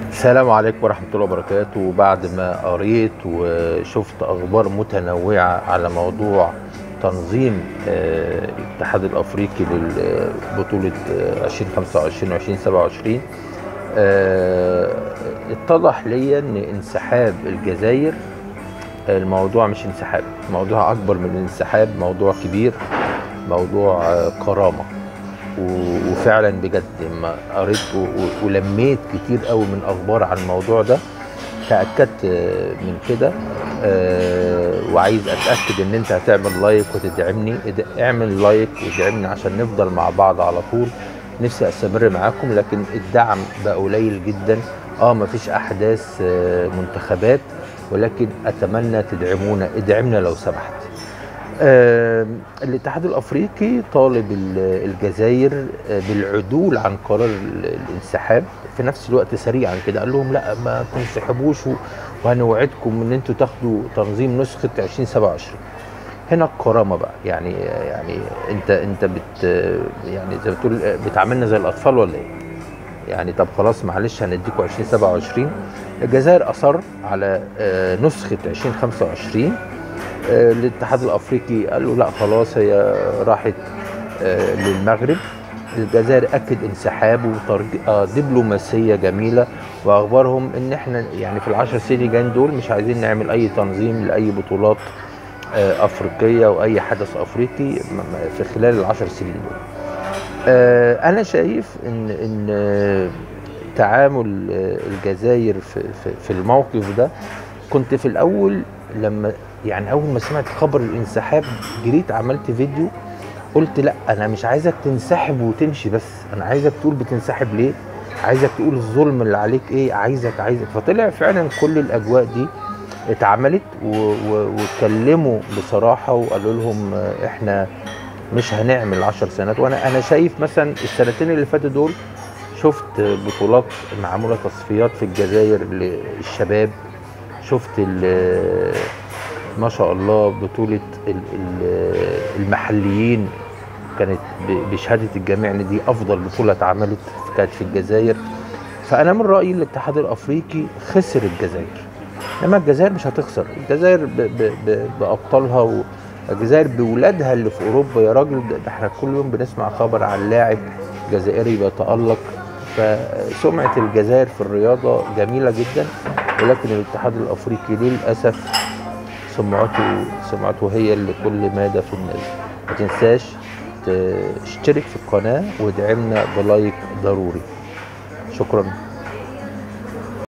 السلام عليكم ورحمة الله وبركاته بعد ما قريت وشفت أخبار متنوعة على موضوع تنظيم آه، الاتحاد الأفريقي لبطولة آه، 2025 و 2027 آه، اتضح لي أن انسحاب الجزائر الموضوع مش انسحاب موضوع أكبر من الانسحاب موضوع كبير موضوع آه، كرامة و- وفعلا بجد لما قريت و- و- ولميت كتير قوي من اخبار عن الموضوع ده تاكدت آه، من كده آه، وعايز اتاكد ان انت هتعمل لايك وتدعمني اد- اعمل لايك وادعمني عشان نفضل مع بعض على طول نفسي استمر معاكم لكن الدعم بقى قليل جدا اه مفيش احداث آه، منتخبات ولكن اتمنى تدعمونا ادعمنا لو سمحت آه، الاتحاد الافريقي طالب ال- الجزائر آه، بالعدول عن قرار ال- الانسحاب في نفس الوقت سريعا كده قال لهم لا ما تنسحبوش و- وهنوعدكم ان انتوا تاخدوا تنظيم نسخه 2027 هنا الكرامه بقى يعني يعني انت انت بت يعني زي ما بتقول بتعاملنا زي الاطفال ولا ايه؟ يعني طب خلاص معلش هنديكوا 2027 الجزائر اصر على آه، نسخه 2025 آه، الاتحاد الافريقي قال له لا خلاص هي راحت آه، للمغرب الجزائر اكد انسحابه بطريقه دبلوماسيه جميله واخبرهم ان احنا يعني في العشر سنين الجايين دول مش عايزين نعمل اي تنظيم لاي بطولات آه، افريقيه او اي حدث افريقي م- م- في خلال العشر سنين دول. آه، انا شايف ان ان آه، تعامل آه، الجزائر في في- في الموقف ده كنت في الاول لما يعني اول ما سمعت خبر الانسحاب جريت عملت فيديو قلت لا انا مش عايزك تنسحب وتمشي بس انا عايزك تقول بتنسحب ليه عايزك تقول الظلم اللي عليك ايه عايزك عايزك فطلع فعلا كل الاجواء دي اتعملت و- و- واتكلموا بصراحه وقالوا لهم آه، احنا مش هنعمل 10 سنوات وانا انا شايف مثلا السنتين اللي فاتوا دول شفت بطولات معموله تصفيات في الجزائر للشباب شفت ال- ما شاء الله بطوله ال- ال- المحليين كانت ب- بشهاده الجميع ان دي افضل بطوله اتعملت كانت في الجزائر فانا من رايي الاتحاد الافريقي خسر الجزائر انما الجزائر مش هتخسر الجزائر ب ب ب بابطالها و- الجزائر بولادها اللي في اوروبا يا راجل ده ده احنا كل يوم بنسمع خبر عن لاعب جزائري بيتالق فسمعه الجزائر في الرياضه جميله جدا ولكن الاتحاد الافريقي للاسف سمعته سمعته هي اللي كل مادة في الناس ما تنساش تشترك في القناة وادعمنا بلايك ضروري شكرا